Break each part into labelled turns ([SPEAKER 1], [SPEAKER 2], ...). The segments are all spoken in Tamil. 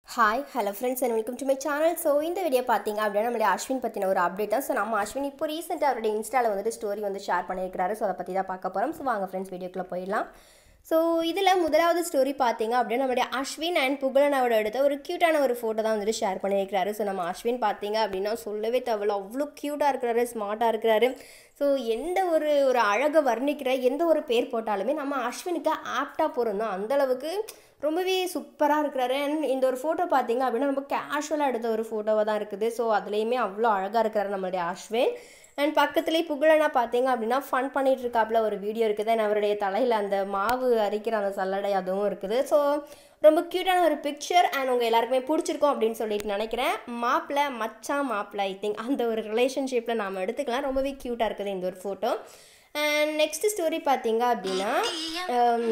[SPEAKER 1] hi hello friends and welcome to my channel so இந்த வீடியோ பார்த்தீங்க அப்படின்னா நம்மளுடைய அஸ்வின் பற்றின ஒரு அப்டேட் தான் ஸோ நம்ம அஸ்வின் இப்போ ரீசெண்டாக அவருடைய இன்ஸ்டாவில் வந்துட்டு ஸ்டோரி வந்து ஷேர் பண்ணியிருக்கிறாரு ஸோ அதை பற்றி தான் பார்க்க போகிறோம் ஸோ வாங்க ஃப்ரெண்ட்ஸ் வீடியோக்குள்ளே போயிடலாம் ஸோ இதில் முதலாவது ஸ்டோரி பார்த்தீங்க அப்படின்னா நம்மளுடைய அஸ்வின் அண்ட் புகழனோட எடுத்த ஒரு க்யூட்டான ஒரு ஃபோட்டோ தான் வந்துட்டு ஷேர் பண்ணியிருக்கிறாரு ஸோ நம்ம அஸ்வின் பார்த்தீங்க அப்படின்னா சொல்லவே தேவையில்ல அவ்வளோ க்யூட்டாக இருக்கிறாரு ஸ்மார்ட்டாக இருக்கிறாரு ஸோ எந்த ஒரு ஒரு அழகை வர்ணிக்கிற எந்த ஒரு பேர் போட்டாலுமே நம்ம அஸ்வினுக்கு ஆப்டாக பொருந்தோம் அந்தளவுக்கு ரொம்பவே சூப்பராக இருக்கிறாரு அண்ட் இந்த ஒரு ஃபோட்டோ பார்த்தீங்க அப்படின்னா ரொம்ப கேஷுவலாக எடுத்த ஒரு ஃபோட்டோவாக தான் இருக்குது ஸோ அதுலேயுமே அவ்வளோ அழகாக இருக்கிறாரு நம்மளுடைய அஸ்வின் அண்ட் பக்கத்துலேயே புகழனா பார்த்தீங்க அப்படின்னா ஃபன் பண்ணிட்டு இருக்காப்புல ஒரு வீடியோ இருக்குது அண்ட் அவருடைய தலையில் அந்த மாவு அரிக்கிற அந்த சல்லடை அதுவும் இருக்குது ஸோ ரொம்ப க்யூட்டான ஒரு பிக்சர் அண்ட் உங்கள் எல்லாருக்குமே பிடிச்சிருக்கும் அப்படின்னு சொல்லிட்டு நினைக்கிறேன் மாப்பிள்ளை மச்சான் மாப்பிள்ளை ஐ திங்க் அந்த ஒரு ரிலேஷன்ஷிப்பில் நாம் எடுத்துக்கலாம் ரொம்பவே க்யூட்டாக இருக்குது இந்த ஒரு ஃபோட்டோ அண்ட் நெக்ஸ்ட் ஸ்டோரி பார்த்தீங்க அப்படின்னா um,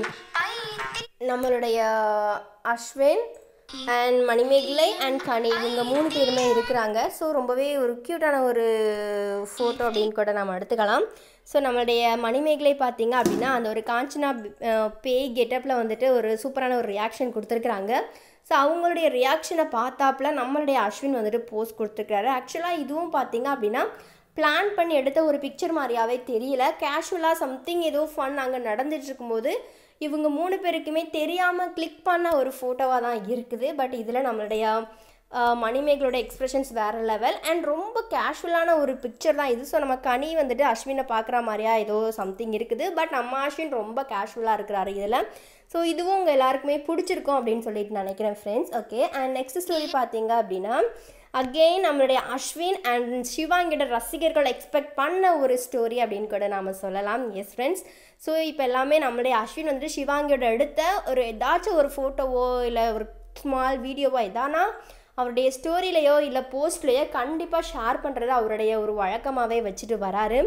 [SPEAKER 1] நம்மளுடைய அஸ்வின் அண்ட் மணிமேகலை அண்ட் கனி இவங்க மூணு பேருமே இருக்கிறாங்க ஸோ ரொம்பவே ஒரு க்யூட்டான ஒரு ஃபோட்டோ அப்படின்னு கூட நம்ம எடுத்துக்கலாம் ஸோ நம்மளுடைய மணிமேகலை பார்த்தீங்க அப்படின்னா அந்த ஒரு காஞ்சனா அஹ், பேய் கெட்டப்பில் வந்துட்டு ஒரு சூப்பரான ஒரு ரியாக்ஷன் கொடுத்துருக்குறாங்க ஸோ அவங்களுடைய ரியாக்ஷனை பார்த்தாப்புல நம்மளுடைய அஸ்வின் வந்துட்டு போஸ்ட் கொடுத்துருக்காரு ஆக்சுவலாக இதுவும் பார்த்தீங்க அப்படின்னா பிளான் பண்ணி எடுத்த ஒரு பிக்சர் மாதிரியாவே தெரியல கேஷுவலாக சம்திங் ஏதோ ஃபன் அங்கே நடந்துட்டு இருக்கும்போது இவங்க மூணு பேருக்குமே தெரியாமல் கிளிக் பண்ண ஒரு ஃபோட்டோவாக தான் இருக்குது பட் இதில் நம்மளுடைய ஆஹ், மணிமேகலோட எக்ஸ்பிரஷன்ஸ் வேறு லெவல் அண்ட் ரொம்ப கேஷுவலான ஒரு பிக்சர் தான் இது ஸோ நம்ம கனி வந்துட்டு அஸ்வினை பார்க்குற மாதிரியா ஏதோ சம்திங் இருக்குது பட் நம்ம அஸ்வின் ரொம்ப கேஷுவலாக இருக்கிறாரு இதில் ஸோ இதுவும் உங்கள் எல்லாருக்குமே பிடிச்சிருக்கும் அப்படின்னு சொல்லிட்டு நினைக்கிறேன் friends okay and next story பார்த்தீங்க அப்படின்னா அகெயின் நம்மளுடைய அஸ்வின் அண்ட் சிவாங்கிட்ட ரசிகர்கள் எக்ஸ்பெக்ட் பண்ண ஒரு ஸ்டோரி அப்படின்னு கூட நாம் சொல்லலாம் எஸ் ஃப்ரெண்ட்ஸ் ஸோ இப்போ எல்லாமே நம்மளுடைய அஸ்வின் வந்துட்டு சிவாங்கியோட எடுத்த ஒரு ஏதாச்சும் ஒரு ஃபோட்டோவோ இல்லை ஒரு ஸ்மால் வீடியோவோ எதானா அவருடைய ஸ்டோரியிலையோ இல்லை போஸ்ட்லேயோ கண்டிப்பாக ஷேர் பண்ணுறது அவருடைய ஒரு வழக்கமாகவே வச்சுட்டு வராரு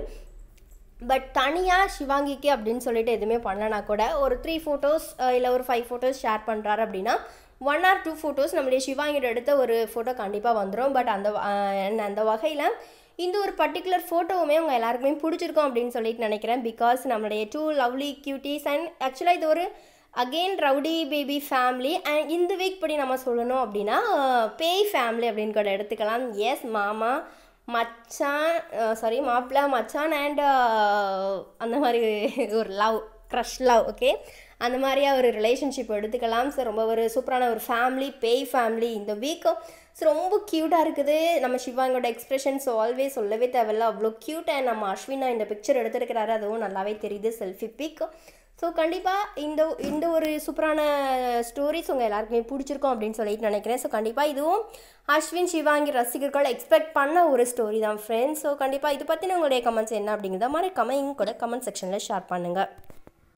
[SPEAKER 1] பட் தனியாக சிவாங்கிக்கு அப்படின்னு சொல்லிட்டு எதுவுமே பண்ணலனா கூட ஒரு த்ரீ ஃபோட்டோஸ் இல்லை ஒரு ஃபைவ் ஃபோட்டோஸ் ஷேர் பண்ணுறாரு அப்படின்னா ஒன் ஆர் டூ ஃபோட்டோஸ் நம்மளுடைய சிவாங்கியோட எடுத்த ஒரு ஃபோட்டோ கண்டிப்பாக வந்துடும் பட் அந்த வ- அஹ் அந்த வகையில் இந்த ஒரு பர்டிகுலர் ஃபோட்டோவுமே உங்கள் எல்லாருக்குமே பிடிச்சிருக்கும் அப்படின்னு சொல்லிட்டு நினைக்கிறேன் பிகாஸ் நம்மளுடைய டூ லவ்லி கியூட்டிஸ் அண்ட் ஆக்சுவலாக இது ஒரு again rowdy baby family and இந்த வீக் படி நம்ம சொல்லணும் அப்படின்னா அஹ், பேய் ஃபேமிலி அப்படின்னு கூட எடுத்துக்கலாம் எஸ் மாமா மச்சான் சாரி மாப்பிள்ளை மச்சான் அண்ட் அந்த மாதிரி ஒரு லவ் க்ரஷ் லவ் ஓகே அந்த மாதிரியா ஒரு ரிலேஷன்ஷிப் எடுத்துக்கலாம் ஸோ ரொம்ப ஒரு சூப்பரான ஒரு ஃபேமிலி பேய் ஃபேமிலி இந்த வீக்கும் ஸோ ரொம்ப க்யூட்டாக இருக்குது நம்ம சிவாங்கோட எக்ஸ்பிரஷன்ஸ் ஆல்வேஸ் சொல்லவே தேவையில்ல அவ்வளோ க்யூட் அண்ட் நம்ம அஸ்வினா இந்த பிக்சர் எடுத்திருக்கிறாரு அதுவும் நல்லாவே தெரியுது செல்ஃபி பிக் ஸோ கண்டிப்பாக இந்த இந்த ஒரு சூப்பரான ஸ்டோரிஸ் உங்கள் எல்லாருக்குமே பிடிச்சிருக்கும் அப்படின்னு சொல்லிட்டு நினைக்கிறேன் ஸோ கண்டிப்பாக இதுவும் அஸ்வின் சிவாங்கி ரசிகர்கள் எக்ஸ்பெக்ட் பண்ண ஒரு ஸ்டோரி தான் ஃப்ரெண்ட்ஸ் ஸோ கண்டிப்பாக இது பற்றின உங்களுடைய கமெண்ட்ஸ் என்ன அப்படிங்கிறத மாதிரி கமெண்ட் கூட கமெண்ட் செக்ஷனில் ஷேர் பண்ணுங்கள்